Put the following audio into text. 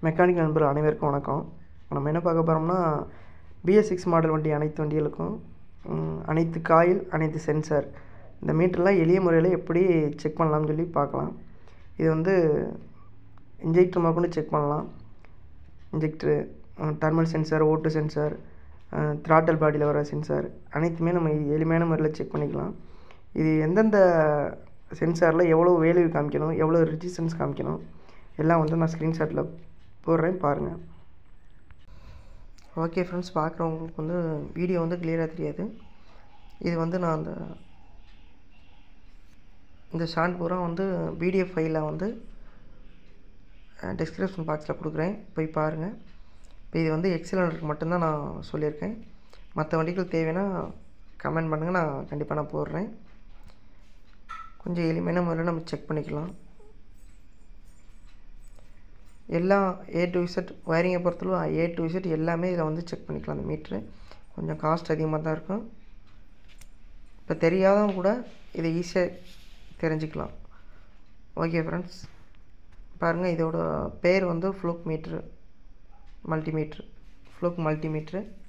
mechanic நண்பர் அனைவருக்கும் வணக்கம் நம்ம என்ன பார்க்க போகிறோம்னா பிஎஸ் சிக்ஸ் மாடல் வண்டி அனைத்து வண்டிகளுக்கும் ம், அனைத்து காயில் அனைத்து சென்சார் இந்த மீட்டர்லாம் எளிய முறையில் எப்படி செக் பண்ணலாம்னு சொல்லி பார்க்கலாம் இது வந்து இன்ஜெக்டர் முதற்கொண்டு செக் பண்ணலாம் இன்ஜெக்டரு டர்மல் சென்சார் ஓட்டு சென்சார் த்ராட்டல் பாடியில் வர சென்சார் அனைத்துமே நம்ம எளிமையான முறையில் செக் பண்ணிக்கலாம் இது எந்தெந்த சென்சாரில் எவ்வளோ வேல்யூ காமிக்கணும் எவ்வளோ ரெசிஸ்டன்ஸ் காமிக்கணும் எல்லாம் வந்து நான் ஸ்க்ரீன்ஷாட்டில் போடுறேன் பாருங்கள் ஓகே ஃப்ரெண்ட்ஸ் பார்க்குறவங்களுக்கு வந்து வீடியோ வந்து கிளியராக தெரியாது இது வந்து நான் அந்த இந்த ஷார்ட் பூரா வந்து பிடிஎஃப் ஃபைலில் வந்து டிஸ்கிரிப்ஷன் பாக்ஸில் கொடுக்குறேன் போய் பாருங்கள் இப்போ இது வந்து எக்ஸலண்ட்ருக்கு மட்டும்தான் நான் சொல்லியிருக்கேன் மற்ற வண்டிகள் தேவைன்னா கமெண்ட் பண்ணுங்கள் நான் கண்டிப்பாக நான் போடுறேன் கொஞ்சம் எளிமையான முறையில் நம்ம செக் பண்ணிக்கலாம் எல்லாம் ஏ டு விசட் ஒயரிங்கை பொறுத்தளவு ஏ டு விசட் எல்லாமே இதில் வந்து செக் பண்ணிக்கலாம் அந்த மீட்ரு கொஞ்சம் காஸ்ட் அதிகமாக தான் இருக்கும் இப்போ தெரியாதவங்க கூட இதை ஈஸியாக தெரிஞ்சுக்கலாம் ஓகே ஃப்ரெண்ட்ஸ் பாருங்கள் இதோட பேர் வந்து Fluke meter multimeter Fluke multimeter